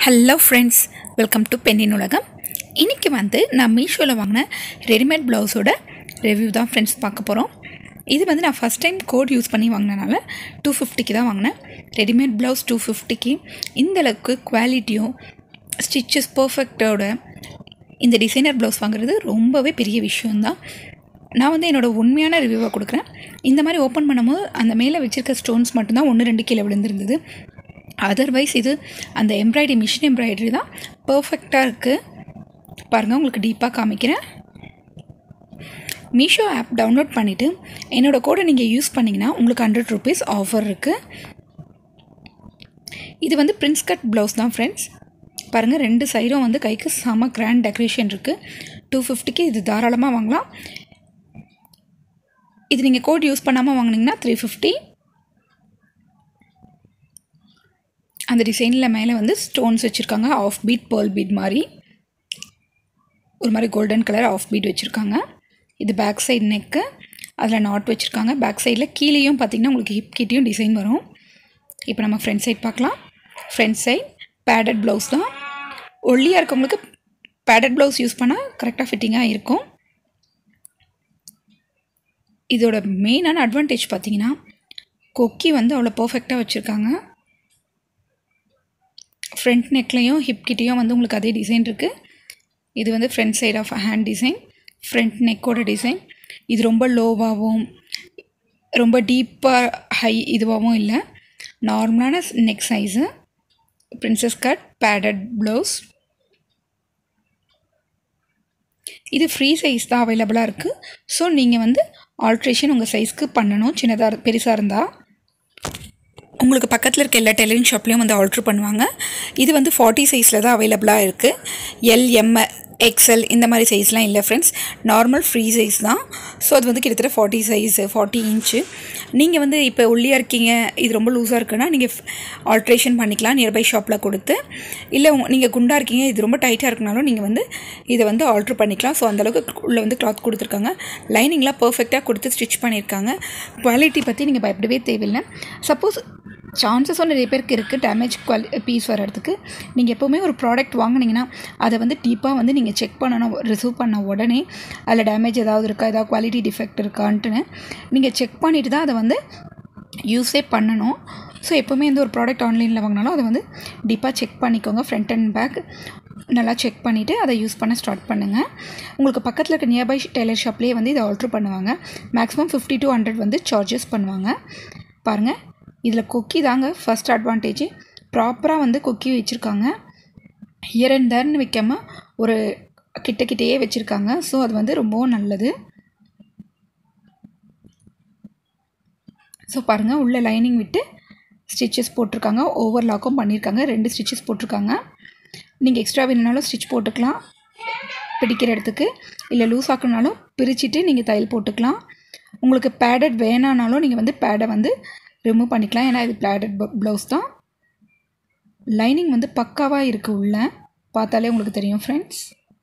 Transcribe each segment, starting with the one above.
hello friends welcome to பெண்ணின் உலகம் இன்றைக்கி வந்து நான் மீஷோவில் வாங்கின ரெடிமேட் ப்ளவுஸோட ரிவ்யூ தான் ஃப்ரெண்ட்ஸ் பார்க்க போகிறோம் இது வந்து நான் ஃபஸ்ட் டைம் கோட் யூஸ் பண்ணி வாங்கினனால டூ ஃபிஃப்டிக்கு தான் வாங்கினேன் ரெடிமேட் ப்ளவுஸ் டூ ஃபிஃப்டிக்கு இந்த அளவுக்கு குவாலிட்டியும் ஸ்டிச்சஸ் பர்ஃபெக்டோட இந்த டிசைனர் ப்ளவுஸ் வாங்குறது ரொம்பவே பெரிய விஷயம்தான் நான் வந்து என்னோடய உண்மையான ரிவ்யூவை கொடுக்குறேன் இந்த மாதிரி ஓப்பன் பண்ணும்போது அந்த மேலே வச்சுருக்க ஸ்டோன்ஸ் மட்டும்தான் ஒன்று ரெண்டு கீழே விழுந்திருந்தது அதர்வைஸ் இது அந்த எம்ப்ராய்டரி மிஷின் எம்ப்ராய்டரி தான் பர்ஃபெக்டாக இருக்குது பாருங்கள் உங்களுக்கு டீப்பாக காமிக்கிறேன் மீஷோ ஆப் டவுன்லோட் பண்ணிவிட்டு என்னோடய கோடை நீங்கள் யூஸ் பண்ணிங்கன்னா உங்களுக்கு ஹண்ட்ரட் ருபீஸ் ஆஃபர் இருக்குது இது வந்து பிரின்ஸ் கட் ப்ளவுஸ் தான் ஃப்ரெண்ட்ஸ் பாருங்கள் ரெண்டு சைடும் வந்து கைக்கு செம கிராண்ட் டெக்கரேஷன் இருக்குது டூ ஃபிஃப்டிக்கு இது தாராளமாக வாங்கலாம் இது நீங்கள் கோட் யூஸ் பண்ணாமல் வாங்கினீங்கன்னா த்ரீ ஃபிஃப்டி அந்த டிசைனில் மேலே வந்து ஸ்டோன்ஸ் வச்சுருக்காங்க ஆஃப் பீட் பேர்ல் பீட் மாதிரி ஒரு மாதிரி கோல்டன் கலர் ஆஃப் பீட் வச்சுருக்காங்க இது பேக் சைடு நெக்கு அதில் நாட் வச்சுருக்காங்க பேக் சைடில் கீழேயும் பார்த்திங்கன்னா உங்களுக்கு ஹிப் கிட்டேயும் டிசைன் வரும் இப்போ நம்ம ஃப்ரண்ட் சைட் பார்க்கலாம் ஃப்ரண்ட் சைட் பேடட் ப்ளவுஸ் தான் ஒல்லியாக இருக்கவங்களுக்கு பேடட் ப்ளவுஸ் யூஸ் பண்ணால் கரெக்டாக ஃபிட்டிங்காக இருக்கும் இதோட மெயினான அட்வான்டேஜ் பார்த்தீங்கன்னா கொக்கி வந்து அவ்வளோ பர்ஃபெக்டாக வச்சுருக்காங்க ஃப்ரண்ட் நெக்லேயும் ஹிப் கிட்டேயும் வந்து உங்களுக்கு அதே டிசைன் இருக்குது இது வந்து front side half hand design front நெக்கோட டிசைன் இது ரொம்ப லோவாகவும் ரொம்ப டீப்பாக ஹை இதுவாகவும் இல்லை நார்மலான neck size princess cut padded blouse இது ஃப்ரீ சைஸ் தான் அவைலபிளாக இருக்குது ஸோ நீங்கள் வந்து ஆல்ட்ரேஷன் உங்கள் சைஸ்க்கு பண்ணணும் சின்னதாக பெருசாக இருந்தால் உங்களுக்கு பக்கத்தில் இருக்க எல்லா டெய்லரிங் ஷாப்லேயும் வந்து ஆல்ட்ரு பண்ணுவாங்க இது வந்து ஃபார்ட்டி சைஸில் தான் அவைலபிளாக இருக்குது எல் எம் எக்ஸ்எல் இந்த மாதிரி சைஸ்லாம் இல்லை ஃப்ரெண்ட்ஸ் நார்மல் ஃப்ரீ சைஸ் தான் ஸோ அது வந்து கிட்டத்தட்ட ஃபார்ட்டி சைஸ் ஃபார்ட்டி இன்ச்சு நீங்கள் வந்து இப்போ ஒல்லியாக இருக்கீங்க இது ரொம்ப லூஸாக இருக்குன்னா நீங்கள் ஆல்ட்ரேஷன் பண்ணிக்கலாம் நியர்பை ஷாப்பில் கொடுத்து இல்லை நீங்கள் குண்டாக இருக்கீங்க இது ரொம்ப டைட்டாக இருக்குனாலும் நீங்கள் வந்து இதை வந்து ஆல்ட்ரு பண்ணிக்கலாம் ஸோ அந்தளவுக்கு உள்ளே வந்து கிளாத் கொடுத்துருக்காங்க லைனிங்லாம் பர்ஃபெக்டாக கொடுத்து ஸ்டிச் பண்ணியிருக்காங்க குவாலிட்டி பற்றி நீங்கள் பயப்படவே தேவையில்லை சப்போஸ் சான்சஸும் நிறைய பேருக்கு இருக்குது டேமேஜ் குவாலி பீஸ் வர்றதுக்கு நீங்கள் எப்போவுமே ஒரு ப்ராடக்ட் வாங்கினீங்கன்னா அதை வந்து டீப்பாக வந்து நீங்கள் செக் பண்ணணும் ரிசீவ் பண்ண உடனே அதில் டேமேஜ் ஏதாவது இருக்கா ஏதாவது குவாலிட்டி டிஃபெக்ட் இருக்கான்ட்டுன்னு நீங்கள் செக் பண்ணிவிட்டு தான் அதை வந்து யூஸே பண்ணணும் ஸோ எப்போவுமே எந்த ஒரு ப்ராடக்ட் ஆன்லைனில் வாங்கினாலும் அதை வந்து டீப்பாக செக் பண்ணிக்கோங்க ஃப்ரண்ட் அண்ட் பேக் நல்லா செக் பண்ணிவிட்டு அதை யூஸ் பண்ண ஸ்டார்ட் பண்ணுங்கள் உங்களுக்கு பக்கத்தில் இருக்க நியர்பை டெய்லர் ஷாப்லேயே வந்து இதை ஆல்ட்ரு பண்ணுவாங்க மேக்ஸிமம் ஃபிஃப்டி டூ ஹண்ட்ரட் வந்து சார்ஜஸ் பண்ணுவாங்க பாருங்கள் இதில் கொக்கி தாங்க ஃபஸ்ட் அட்வான்டேஜ் ப்ராப்பராக வந்து கொக்கி வச்சுருக்காங்க இயர் அண்ட் தர்னு வைக்காமல் ஒரு கிட்ட கிட்டேயே வச்சுருக்காங்க ஸோ அது வந்து ரொம்பவும் நல்லது ஸோ பாருங்கள் உள்ளே லைனிங் விட்டு ஸ்டிச்சஸ் போட்டிருக்காங்க ஓவர் லாக்கும் பண்ணியிருக்காங்க ரெண்டு ஸ்டிச்சஸ் போட்டிருக்காங்க நீங்கள் எக்ஸ்ட்ரா வேணுனாலும் ஸ்டிச் போட்டுக்கலாம் பிடிக்கிற இடத்துக்கு இல்லை லூஸ் ஆக்கணுனாலும் பிரிச்சுட்டு நீங்கள் தையல் போட்டுக்கலாம் உங்களுக்கு பேடட் வேணானாலும் நீங்கள் வந்து பேடை வந்து ரிமூவ் பண்ணிக்கலாம் ஏன்னா இது பிளாடட் ப்ளவுஸ் தான் லைனிங் வந்து பக்காவாக இருக்குது உள்ள பார்த்தாலே உங்களுக்கு தெரியும் ஃப்ரெண்ட்ஸ்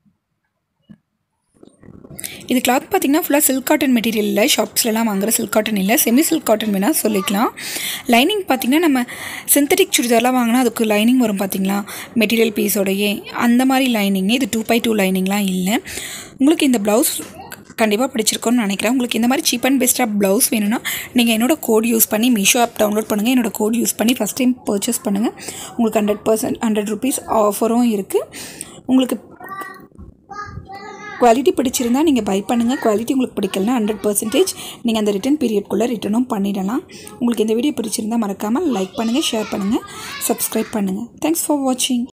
இது கிளாத் பார்த்திங்கன்னா ஃபுல்லாக சில்க் காட்டன் மெட்டீரியல் இல்லை ஷாப்ஸ்லலாம் வாங்குகிற சில்க் காட்டன் இல்லை செமி சில்க் காட்டன் வேணால் சொல்லிக்கலாம் லைனிங் பார்த்திங்கன்னா நம்ம சிந்தட்டிக் சுடிதார்லாம் வாங்கினா அதுக்கு லைனிங் வரும் பார்த்திங்களா மெட்டீரியல் பீஸோடையே அந்த மாதிரி லைனிங் இது டூ பை டூ லைனிங்லாம் இல்லை உங்களுக்கு இந்த ப்ளவுஸ் கண்டிப்பாக பிடிச்சிருக்கோன்னு நினைக்கிறேன் உங்களுக்கு இந்த மாதிரி சீப் அண்ட் பெஸ்ட்டாக ப்ளவுஸ் வேணும்னா நீங்கள் என்னோடய கோட் யூஸ் பண்ணி மீஷோ ஆப் டவுன்லோட் பண்ணுங்கள் என்னோடய கோட் யூஸ் பண்ணி ஃபஸ்ட் டைம் பர்ச்சேஸ் பண்ணுங்கள் உங்களுக்கு ஹண்ட்ரட் பர்சன்ட் ஹண்ட்ரட் ருபீஸ் ஆஃபரும் இருக்குது உங்களுக்கு குவாலிட்டி பிடிச்சிருந்தால் நீங்கள் பை பண்ணுங்கள் குவாலிட்டி உங்களுக்கு பிடிக்கலனா ஹண்ட்ரட் பர்சன்டேஜ் நீங்கள் அந்த ரிட்டன் பீரியட்குள்ளே ரிட்டனும் பண்ணிடலாம் உங்களுக்கு இந்த வீடியோ பிடிச்சிருந்தால் மறக்காமல் லைக் பண்ணுங்கள் ஷேர் பண்ணுங்கள் சப்ஸ்கிரைப் பண்ணுங்கள் தேங்க்ஸ் ஃபார் வாட்சிங்